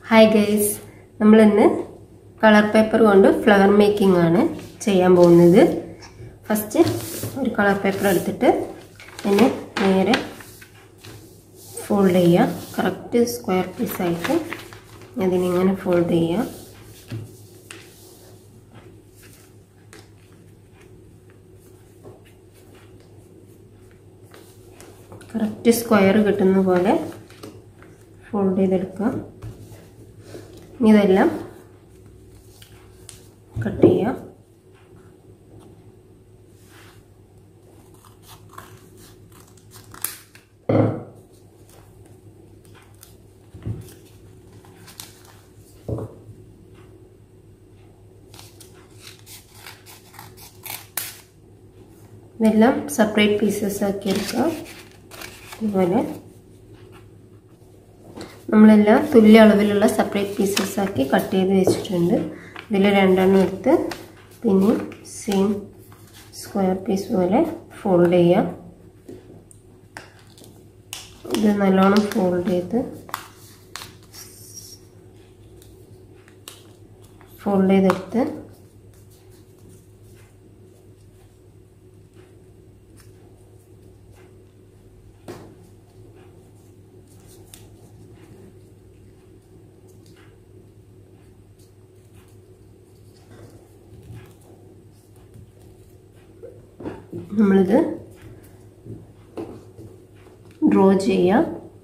Hi guys നമ്മളിന്ന് colour paper കൊണ്ട് flower making ആണ് ചെയ്യാൻ പോകുന്നത് ഫസ്റ്റ് ഒരു കളർ പേപ്പർ എടുത്തിട്ട് അതിനെ നേരെ ഫോൾഡ് ചെയ്യുക കറക്റ്റ് സ്ക്വയർ പീസായിട്ട് അതിനിങ്ങനെ ഫോൾഡ് ചെയ്യുക കറക്റ്റ് സ്ക്വയർ കിട്ടുന്ന പോലെ ഫോൾഡ് ചെയ്തെടുക്കുക ഇനി ഇതെല്ലാം കട്ട് ചെയ്യാം ഇതെല്ലാം സെപ്പറേറ്റ് പീസസ് ആക്കി എടുക്കുക അതുപോലെ നമ്മളെല്ലാം തുല്യ അളവിലുള്ള സെപ്പറേറ്റ് പീസസ് ആക്കി കട്ട് ചെയ്ത് വെച്ചിട്ടുണ്ട് ഇതിൽ രണ്ടെണ്ണം എടുത്ത് പിന്നെ സെയിം സ്ക്വയർ പീസ് പോലെ ഫോൾഡ് ചെയ്യാം ഇത് നല്ലോണം ഫോൾഡ് ചെയ്ത് ഫോൾഡ് ചെയ്തെടുത്ത് നമ്മളിത് ഡ്രോ ചെയ്യാം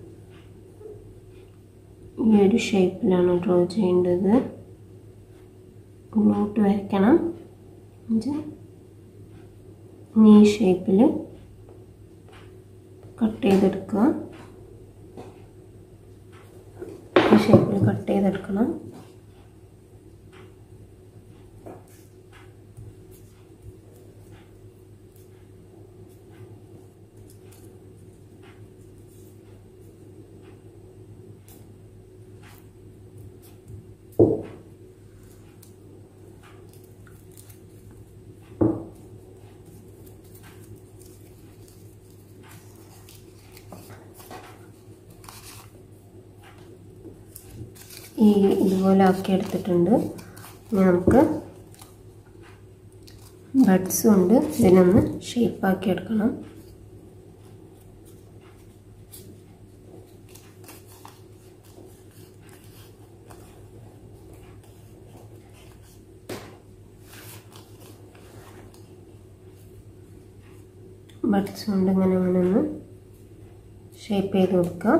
ഈ ഒരു ഷേപ്പിലാണ് ഡ്രോ ചെയ്യേണ്ടത് ഇങ്ങോട്ട് വരയ്ക്കണം ഈ ഷേപ്പിൽ കട്ട് ചെയ്തെടുക്കുക ഈ ഷേപ്പിൽ കട്ട് ചെയ്തെടുക്കണം ഈ ഇതുപോലെ ആക്കി എടുത്തിട്ടുണ്ട് ഇനി നമുക്ക് ബഡ്സ് കൊണ്ട് ഇതിനൊന്ന് ഷേപ്പാക്കി എടുക്കണം ബഡ്സ് കൊണ്ട് ഇങ്ങനെ ഇങ്ങനെ ഒന്ന് ഷേപ്പ് ചെയ്ത് കൊടുക്കാം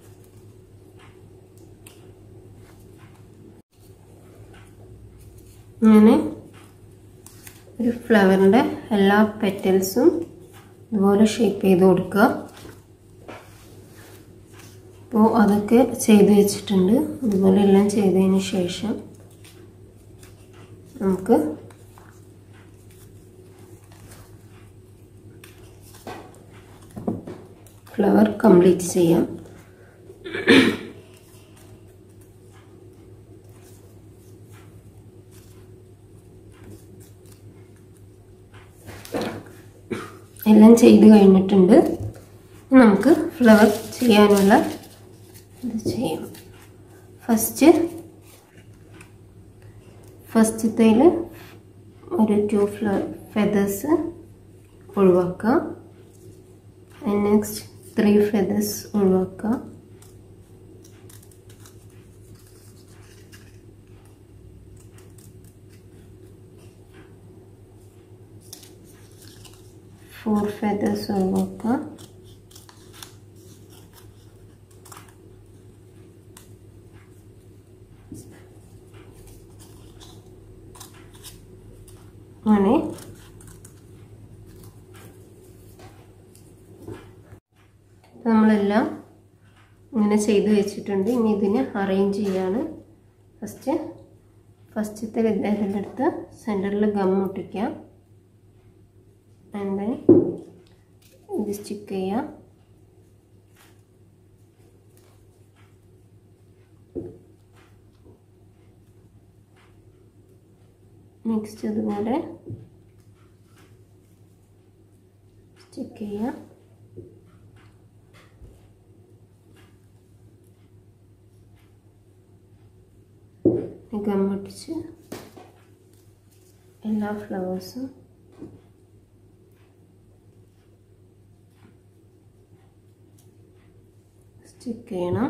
ഇങ്ങനെ ഒരു ഫ്ലവറിൻ്റെ എല്ലാ പെറ്റൽസും ഇതുപോലെ ഷേപ്പ് ചെയ്ത് കൊടുക്കുക അപ്പോൾ അതൊക്കെ ചെയ്ത് വെച്ചിട്ടുണ്ട് അതുപോലെ എല്ലാം ചെയ്തതിന് ശേഷം നമുക്ക് ഫ്ലവർ കംപ്ലീറ്റ് ചെയ്യാം എല്ലാം ചെയ്ത് കഴിഞ്ഞിട്ടുണ്ട് നമുക്ക് ഫ്ലവർ ചെയ്യാനുള്ള ഇത് ചെയ്യാം ഫസ്റ്റ് ഫസ്റ്റത്തേൽ ഒരു ടു ഫ്ലവർ ഫെദേഴ്സ് ഒഴിവാക്കുക നെക്സ്റ്റ് ത്രീ ഫെദേഴ്സ് ഒഴിവാക്കുക ഫോർ ഫെദേഴ്സ് ഒഴിവാക്കുക അങ്ങനെ നമ്മളെല്ലാം ഇങ്ങനെ ചെയ്ത് വെച്ചിട്ടുണ്ട് ഇനി ഇതിനെ അറേഞ്ച് ചെയ്യാണ് ഫസ്റ്റ് ഫസ്റ്റത്തെ ഇതിൻ്റെ അടുത്ത് സെൻറ്ററിൽ ഗം ഒട്ടിക്കാം ആൻഡ് ദെൻ ഇത് സ്റ്റിക്ക് ചെയ്യാം നെക്സ്റ്റ് അതുപോലെ സ്റ്റിക്ക് ചെയ്യാം ഗമ്മൊട്ടിച്ച് എല്ലാ ഫ്ലവേഴ്സും സ്റ്റിക്ക് ചെയ്യണം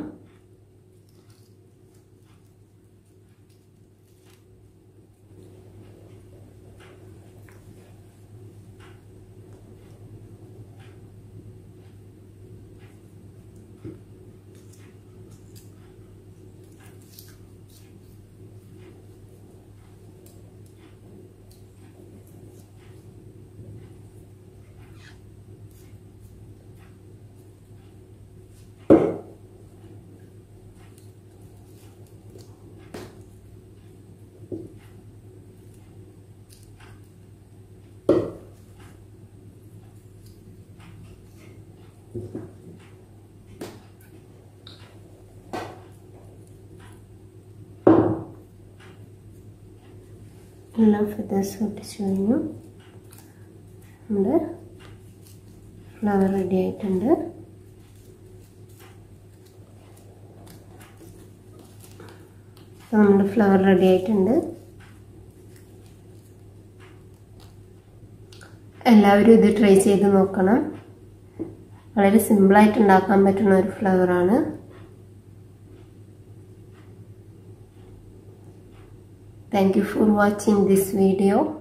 എല്ലാ ഫെതേഴ്സും ഒട്ടിച്ച് കഴിഞ്ഞു നമ്മുടെ ഫ്ലവർ റെഡി ആയിട്ടുണ്ട് അപ്പോൾ നമ്മുടെ ഫ്ലവർ റെഡി ആയിട്ടുണ്ട് എല്ലാവരും ഇത് ട്രൈ ചെയ്ത് നോക്കണം വളരെ സിമ്പിളായിട്ട് ഉണ്ടാക്കാൻ പറ്റുന്ന ഒരു ഫ്ലവറാണ് Thank you for watching this video.